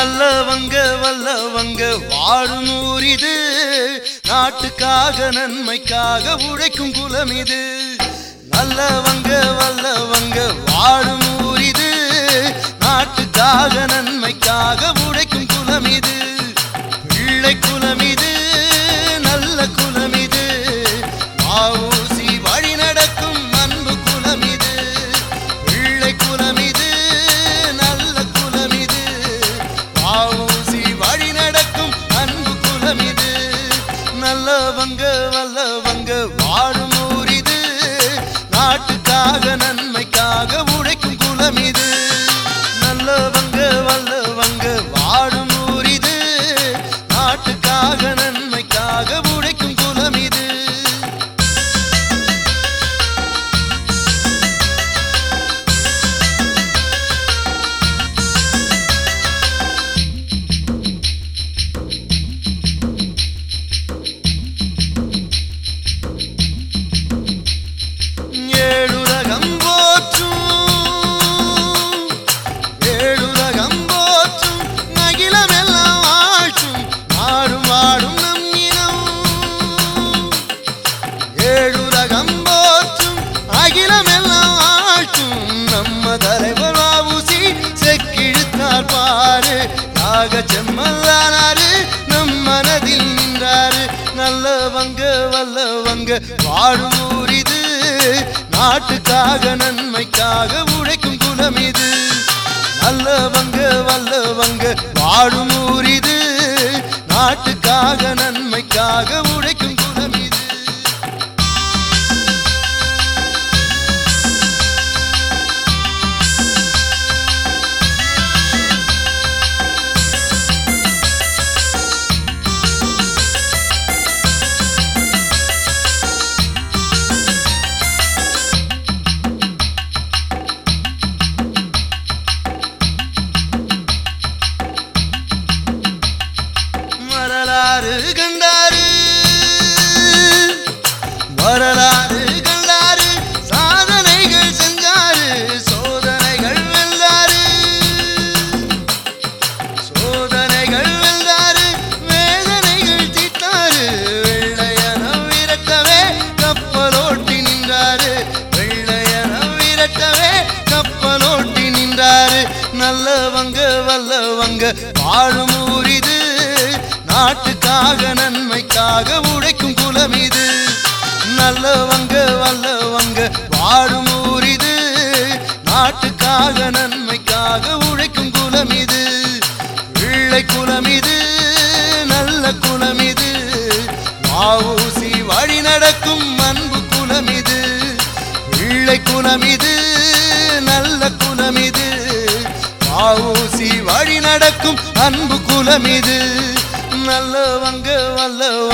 நல்லவங்க வல்லவங்க வாழும் ஊர் இது நாட்டுக்காக நன்மைக்காக உழைக்கும் குலம் இது நல்லவங்க வல்லவங்க வாழும் ஊர் இது நாட்டுக்காக நன்மைக்காக உழைக்கும் குலம் இது பிள்ளை குலம் இது நல்ல குலம் இது மாவூசி வழி நடக்கும் அன்பு குலம் இது பிள்ளை குலம் இது நல்ல குலம் இது மாவூசி வழி நடக்கும் அன்பு குலம் இது நல்லவங்க வல்லவங்க வாழும் ஊர் இது நாட்டுக்காக நன்மைக்காக உழைக்கும் குலம் இது நல்லவங்க வல்லவங்க வாழும் ஊர் இது நாட்டுக்காக நன்மைக்காக உழைக்கும் குலம் இது ஏழுலகம் போற்றும் ஏழுலகம் போற்றும் அகிலமெல்லாம் வாழ்த்தும் ஆடும் ஆடும் நம் இனம் ஏழுலகம் போற்றும் அகிலமெல்லாம் வாழ்த்தும் நம்ம தலைவர் வாவுசி செக்கிழுத்தார் பாரு யாக செம்மல்லானாரு நம் மனதில் நின்றாரு நல்லவங்க வல்லவங்க வாழும் ஊர் இது நாட்டுக்காக நன்மைக்காக உழைக்கும் குலம் இது நல்லவங்க வல்லவங்க வாழும் ஊர் இது நாட்டுக்காக நன்மைக்காக உழைக்கும் குலம் இது வரலாறு கண்டாரு வரலாறு கண்டாரு சாதனைகள் செஞ்சாரு சோதனைகள் வென்றாரு சோதனைகள் வென்றாரு வேதனைகள் தீர்த்தாரு வெள்ளையனம் விரட்டவே கப்பலோட்டி நின்றாரு வெள்ளையனம் விரட்டவே கப்பலோட்டி நின்றாரு நல்லவங்க வல்லவங்க வாழும் ஊர் இது நாட்டுக்காக நன்மைக்காக உழைக்கும் குலம் இது நல்லவங்க வல்லவங்க வாழும் ஊர் இது நாட்டுக்காக நன்மைக்காக உழைக்கும் குலம் இது பிள்ளை குலம் இது நல்ல குலம் இது மாவூசி வழி நடக்கும் அன்பு குலம் இது பிள்ளை குலம் இது நல்ல குலம் இது மாவூசி வழி நடக்கும் அன்பு குலம் இது நல்லவங்க வல்லவங்க